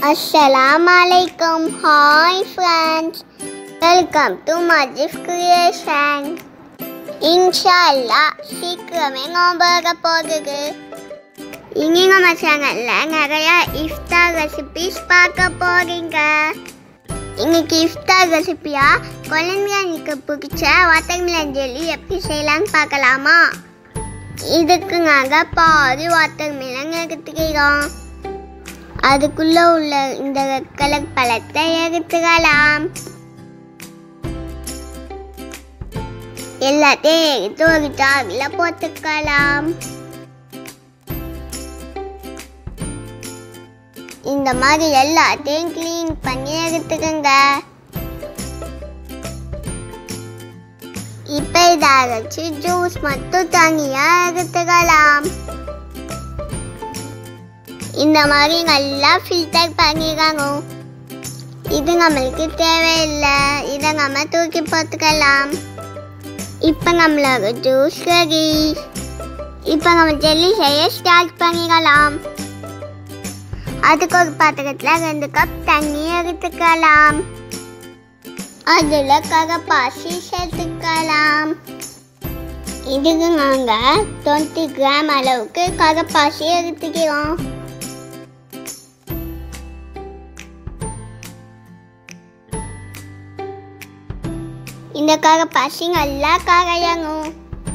அஸ்ஸலாம் அலைக்கும் hi friends welcome to Majif creation இன்ஷா அல்லா சீக்கிரமே நோம்புக போகுது இனி நம்ம சேனலில் நிறைய இஃப்தார் ரெசிபிஸ் பார்க்க போறீங்க இன்னைக்கு இஃப்தார் ரெசிபியா குழந்தைங்களுக்கு பிடிச்ச வாட்டர்மிலன் ஜெல்லி எப்படி செய்யலாம்னு பார்க்கலாமா இதுக்கு நாங்கள் பாதி வாட்டர்மிலன் எடுத்துக்கிறோம் அதுக்குள்ள உள்ள இந்த கலர் பழத்தை எடுத்துக்கலாம் எல்லாத்தையும் எடுத்து ஒரு ஜாகில் போட்டுக்கலாம் இந்த மாதிரி எல்லாத்தையும் க்ளீன் பண்ணி எடுத்துக்கங்க இப்போ இதை அரைச்சி ஜூஸ் மட்டும் தனியாக எடுத்துக்கலாம் இந்த மாதிரி நல்லா ஃபில்டர் பண்ணிக்கணும் இது நம்மளுக்கு தேவையில்லை இதை நம்ம தூக்கி போட்டுக்கலாம் இப்போ நம்மளோட ஜூஸ் ரெடி இப்போ நம்ம ஜெல்லி செய்ய ஸ்டார்ட் பண்ணிக்கலாம் அதுக்கு ஒரு பாத்திரத்தில் ரெண்டு கப் தண்ணி எடுத்துக்கலாம் அதில் கரப்பாசி சேர்த்துக்கலாம் இதுக்கு நாங்கள் டுவெண்ட்டி கிராம் அளவுக்கு கரப்பாசி எடுத்துக்கிறோம் இந்த கரப்பாசி நல்லா கரையணும்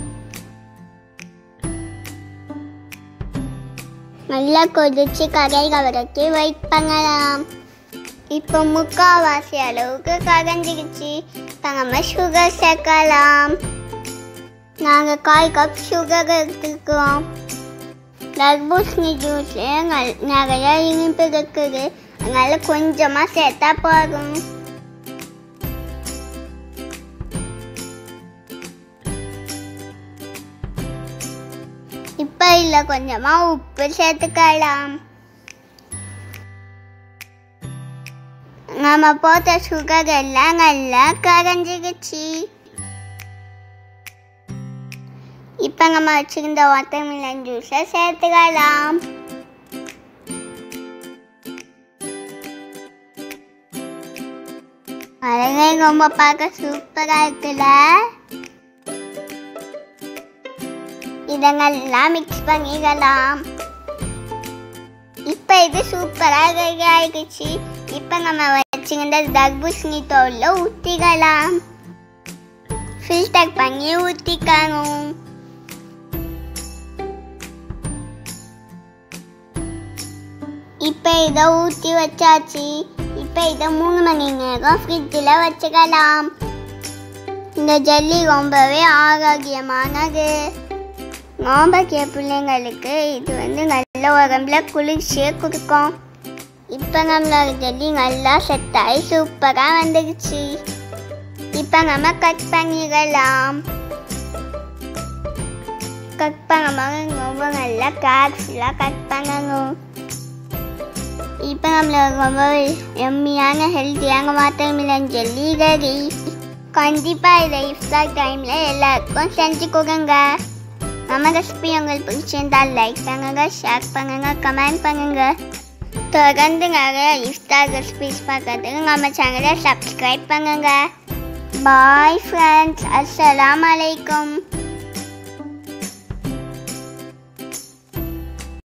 நல்லா கொதிச்சு கரைக வரைக்கும் வெயிட் பண்ணலாம் இப்போ முக்கால்வாசி அளவுக்கு கரைஞ்சிருச்சு இப்போ நம்ம சுகர் சேர்க்கலாம் நாங்கள் கால் கப் சுகர் எடுத்துக்கிறோம் தர்பூசணி ஜூஸில் நிறைய இனிப்பு இருக்குது அதனால கொஞ்சமாக சேர்த்தா போதும் இப்போ இதில் கொஞ்சமாக உப்பு சேர்த்துக்கலாம் நம்ம போட்ட சுகர் எல்லாம் நல்லா கரைஞ்சிருச்சு இப்போ நம்ம வச்சிருந்த வாட்டர்மிலன் ஜூஸை சேர்த்துக்கலாம் அழகே ரொம்ப பார்க்க சூப்பராக இருக்குல்ல இதை நல்லா மிக்ஸ் பண்ணிக்கலாம் இப்போ இது சூப்பராக ரெடி ஆயிடுச்சு இப்போ நம்ம வச்சுருந்த தர்பூசணி தோலில் ஊற்றிக்கலாம் ஃபில்டர் பண்ணி ஊற்றிக்கணும் இப்போ இதை ஊற்றி வச்சாச்சு இப்போ இதை மூணு மணி நேரம் ஃப்ரிட்ஜில் வச்சுக்கலாம் இந்த ஜல்லி ரொம்பவே ஆரோக்கியமானது நோம்பக்கிய பிள்ளைங்களுக்கு இது வந்து நல்ல உடம்புல குளிர்ச்சியை கொடுக்கும் இப்போ நம்மளோட ஜல்லி நல்லா செட்டாகி சூப்பராக வந்துடுச்சு இப்போ நம்ம கட் பண்ணிடலாம் கட் பண்ணும்போது ரொம்ப நல்லா கேர்ஃபுல்லாக கட் பண்ணணும் இப்போ நம்மளோட ரொம்ப எம்மியான ஹெல்த்தியான வாட்டர் மிலன் ஜெல்லி ரெடி கண்டிப்பாக இதை இஃப்தார் டைமில் எல்லாருக்கும் செஞ்சு கொடுங்க நம்ம ரெசிபி உங்களுக்கு பிடிச்சிருந்தால் லைக் பண்ணுங்க ஷேர் பண்ணுங்க கமெண்ட் பண்ணுங்க தொடர்ந்து நிறைய இஃப்தார் ரெசிபிஸ் பார்க்கறதுக்கு நம்ம சேனலை சப்ஸ்கிரைப் பண்ணுங்க பாய் ஃப்ரெண்ட்ஸ் அஸ்ஸலாம் அலைக்கும்